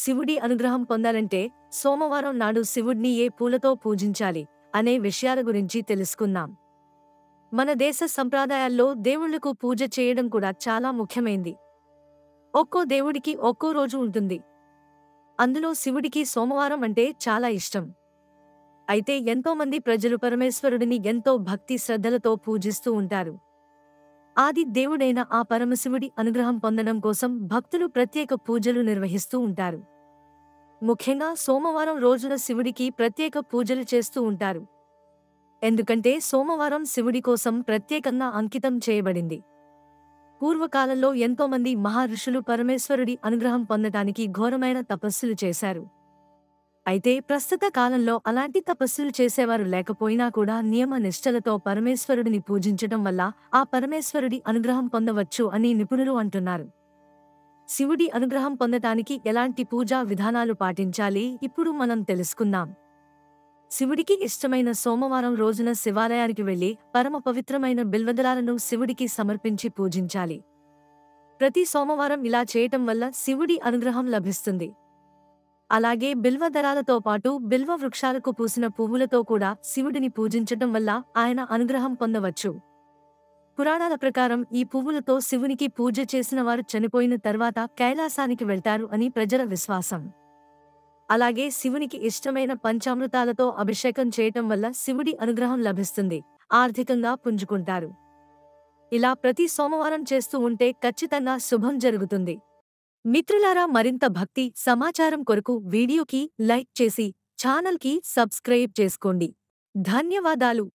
శివుడి అనుగ్రహం పొందాలంటే సోమవారం నాడు శివుడిని ఏ పూలతో పూజించాలి అనే విషయాల గురించి తెలుసుకుందాం మన దేశ సంప్రదాయాల్లో దేవుళ్లకు పూజ చేయడం కూడా చాలా ముఖ్యమైంది ఒక్కో దేవుడికి ఒక్కో రోజు ఉంటుంది అందులో శివుడికి సోమవారం అంటే చాలా ఇష్టం అయితే ఎంతోమంది ప్రజలు పరమేశ్వరుడిని ఎంతో భక్తి శ్రద్ధలతో పూజిస్తూ ఉంటారు ఆది దేవుడైన ఆ పరమశివుడి అనుగ్రహం పొందడం కోసం భక్తులు ప్రత్యేక పూజలు నిర్వహిస్తూ ఉంటారు ముఖ్యంగా సోమవారం రోజున శివుడికి ప్రత్యేక పూజలు చేస్తూ ఉంటారు ఎందుకంటే సోమవారం శివుడి కోసం ప్రత్యేకంగా అంకితం చేయబడింది పూర్వకాలంలో ఎంతోమంది మహర్షులు పరమేశ్వరుడి అనుగ్రహం పొందటానికి ఘోరమైన తపస్సులు చేశారు అయితే ప్రస్తుత కాలంలో అలాంటి తపస్సులు చేసేవారు లేకపోయినా కూడా నియమ నిష్ఠలతో పరమేశ్వరుడిని పూజించటం వల్ల ఆ పరమేశ్వరుడి అనుగ్రహం పొందవచ్చు అని నిపుణులు అంటున్నారు శివుడి అనుగ్రహం పొందటానికి ఎలాంటి పూజా విధానాలు పాటించాలి ఇప్పుడు మనం తెలుసుకుందాం శివుడికి ఇష్టమైన సోమవారం రోజున శివాలయానికి వెళ్లి పరమ పవిత్రమైన బిల్వదలాలను శివుడికి సమర్పించి పూజించాలి ప్రతి సోమవారం ఇలా చేయటం వల్ల శివుడి అనుగ్రహం లభిస్తుంది అలాగే బిల్వదళాలతో పాటు బిల్వ వృక్షాలకు పూసిన పువ్వులతో కూడా శివుడిని పూజించటం వల్ల ఆయన అనుగ్రహం పొందవచ్చు పురాణాల ప్రకారం ఈ పువ్వులతో శివునికి పూజ చేసిన వారు చనిపోయిన తర్వాత కైలాసానికి వెళ్తారు అని ప్రజల విశ్వాసం అలాగే శివునికి ఇష్టమైన పంచామృతాలతో అభిషేకం చేయటం వల్ల శివుడి అనుగ్రహం లభిస్తుంది ఆర్థికంగా పుంజుకుంటారు ఇలా ప్రతి సోమవారం చేస్తూ ఉంటే ఖచ్చితంగా శుభం జరుగుతుంది మిత్రులారా మరింత భక్తి సమాచారం కొరకు వీడియోకి లైక్ చేసి ఛానల్కి సబ్స్క్రైబ్ చేసుకోండి ధన్యవాదాలు